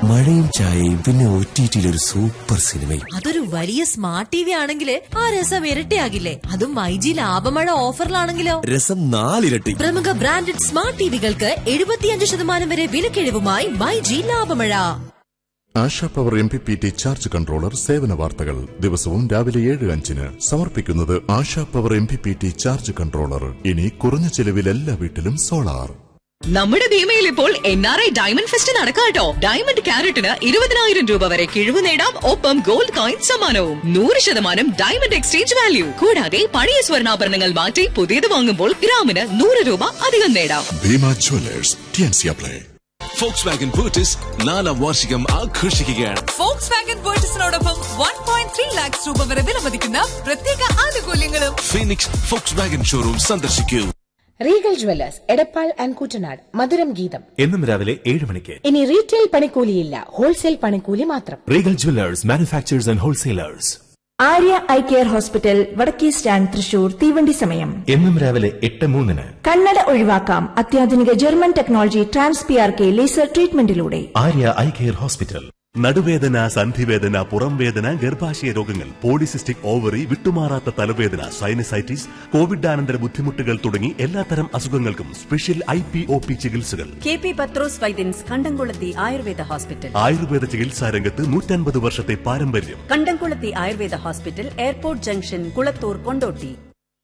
മഴയും ചായയും പിന്നെ ഒ ടി ഒരു സൂപ്പർ സിനിമയും അതൊരു വലിയ സ്മാർട്ട് ടി വി ആണെങ്കിൽ ആ രസം ഇരട്ടിയാകില്ലേ അതും മൈജി ലാഭമഴ ഓഫറിലാണെങ്കിലോ രസം നാലിരട്ടി പ്രമുഖ ബ്രാൻഡഡ് സ്മാർട്ട് ടിവികൾക്ക് എഴുപത്തിയഞ്ച് ശതമാനം വരെ വിലക്കിഴിവുമായി മൈജി ലാഭമഴ Asha power M P P T charge controller സേവന വാർത്തകൾ ദിവസവും രാവിലെ ഏഴ് അഞ്ചിന് സമർപ്പിക്കുന്നത് Asha power M P P T charge controller ഇനി കുറഞ്ഞ ചെലവിൽ എല്ലാ വീട്ടിലും സോളാർ നമ്മുടെ ഭീമയിൽ ഇപ്പോൾ N R I diamond fest നടക്കാട്ടോ ഡയമണ്ട് ക്യാരറ്റിന് ഇരുപതിനായിരം രൂപ വരെ കിഴിവ് നേടാം ഒപ്പം ഗോൾഡ് കോയിൻ സമ്മാനവും നൂറ് ശതമാനം ഡയമണ്ട് എക്സ്ചേഞ്ച് വാല്യൂ കൂടാതെ പഴയ സ്വർണ്ണാഭരണങ്ങൾ മാറ്റി പുതിയത് വാങ്ങുമ്പോൾ ഗ്രാമിന് നൂറ് രൂപ അധികം നേടാം ഭീമ ജ്വല്ലേഴ്സ് ടിയൻസിയ പ്ലേ ഫോക്സ് വാഗൻ ബൂട്ടിസ് നാലാം വാർഷികം ആഘോഷിക്കുകയാണ് ഫോക്സ് വാഗൻ പേർച്ചസിനോടൊപ്പം വൺ പോയിന്റ് ത്രീ ലാക്സ് രൂപ വരെ വിലമതിക്കുന്ന പ്രത്യേക ആനുകൂല്യങ്ങളും ഫീനിക്സ് ഫോക്സ് വാഗൻ ഷോറൂം സന്ദർശിക്കൂ റീഗൽ ജ്വല്ലേഴ്സ് എടപ്പാൾ ആൻഡ് കൂറ്റനാട് മധുരം ഗീതം എന്നും രാവിലെ ഏഴ് മണിക്ക് ഇനി റീറ്റെയിൽ പണിക്കൂലിയില്ല ഹോൾസെയിൽ പണിക്കൂലി മാത്രം Regal jewellers manufacturers and wholesalers Arya eye care hospital വടക്കേ സ്റ്റാൻഡ് തൃശൂർ തീവണ്ടി സമയം എന്നും രാവിലെ എട്ട് മൂന്നിന് കണ്ണട ഒഴിവാക്കാം അത്യാധുനിക German technology trans P R K laser ട്രീറ്റ്മെന്റിലൂടെ ആര്യ ഐ കെയർ ഹോസ്പിറ്റൽ നടുവേദന സന്ധിവേദന പുറംവേദന ഗർഭാശയ രോഗങ്ങൾ പോളിസിസ്റ്റിക് ഓവറി വിട്ടുമാറാത്ത തലവേദന സൈനസൈറ്റിസ് കോവിഡാനന്തര ബുദ്ധിമുട്ടുകൾ തുടങ്ങി എല്ലാത്തരം അസുഖങ്ങൾക്കും special I P O P ചികിത്സകൾ K P Pathros Vaidyans Kandamkulathy Ayurveda hospital Ayurveda ചികിത്സാ രംഗത്ത് നൂറ്റൻപത് വർഷത്തെ പാരമ്പര്യം Kandamkulathy Ayurveda hospital airport junction Kulathur Kondotty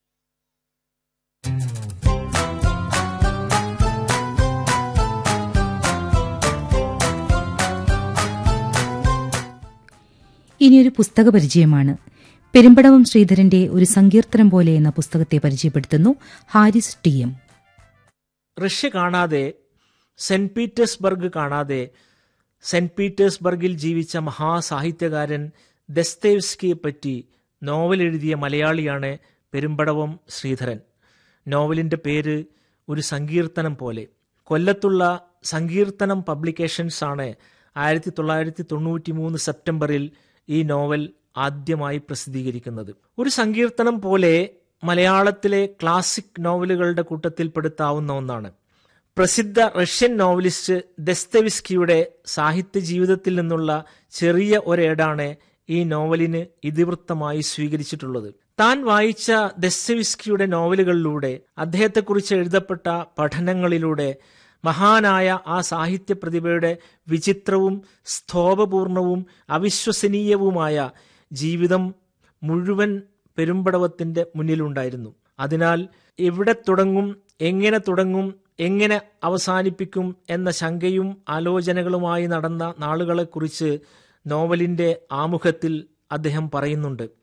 ഇനിയൊരു പുസ്തക പരിചയമാണ് പെരുമ്പടവം ശ്രീധരന്റെ ഒരു സങ്കീർത്തനം പോലെ എന്ന പുസ്തകത്തെ പരിചയപ്പെടുത്തുന്നു ഹാരിസ് ടി എം റഷ്യ കാണാതെ സെന്റ് പീറ്റേഴ്സ്ബർഗ് കാണാതെ സെന്റ് പീറ്റേഴ്സ്ബർഗിൽ ജീവിച്ച മഹാസാഹിത്യകാരൻ ദസ്തേവ്സ്കിയെ പറ്റി നോവൽ എഴുതിയ മലയാളിയാണ് പെരുമ്പടവം ശ്രീധരൻ നോവലിന്റെ പേര് ഒരു സങ്കീർത്തനം പോലെ കൊല്ലത്തുള്ള സങ്കീർത്തനം പബ്ലിക്കേഷൻസ് ആണ് ആയിരത്തി തൊള്ളായിരത്തി തൊണ്ണൂറ്റി മൂന്ന് സെപ്റ്റംബറിൽ ഈ നോവൽ ആദ്യമായി പ്രസിദ്ധീകരിക്കുന്നത് ഒരു സങ്കീർത്തനം പോലെ മലയാളത്തിലെ ക്ലാസിക് നോവലുകളുടെ കൂട്ടത്തിൽപ്പെടുത്താവുന്ന ഒന്നാണ് പ്രസിദ്ധ റഷ്യൻ നോവലിസ്റ്റ് ദസ്തവിസ്കിയുടെ സാഹിത്യ ജീവിതത്തിൽ നിന്നുള്ള ചെറിയ ഒരേടാണ് ഈ നോവലിന് ഇതിവൃത്തമായി സ്വീകരിച്ചിട്ടുള്ളത് താൻ വായിച്ച ദസ്തവിസ്കിയുടെ നോവലുകളിലൂടെ അദ്ദേഹത്തെക്കുറിച്ച് എഴുതപ്പെട്ട പഠനങ്ങളിലൂടെ മഹാനായ ആ സാഹിത്യ പ്രതിഭയുടെ വിചിത്രവും സ്തോഭപൂർണവും അവിശ്വസനീയവുമായ ജീവിതം മുഴുവൻ പെരുമ്പടവത്തിന്റെ മുന്നിലുണ്ടായിരുന്നു അതിനാൽ എവിടെ തുടങ്ങും എങ്ങനെ തുടങ്ങും എങ്ങനെ അവസാനിപ്പിക്കും എന്ന ശങ്കയും ആലോചനകളുമായി നടന്ന നാളുകളെക്കുറിച്ച് നോവലിന്റെ ആമുഖത്തിൽ അദ്ദേഹം പറയുന്നുണ്ട്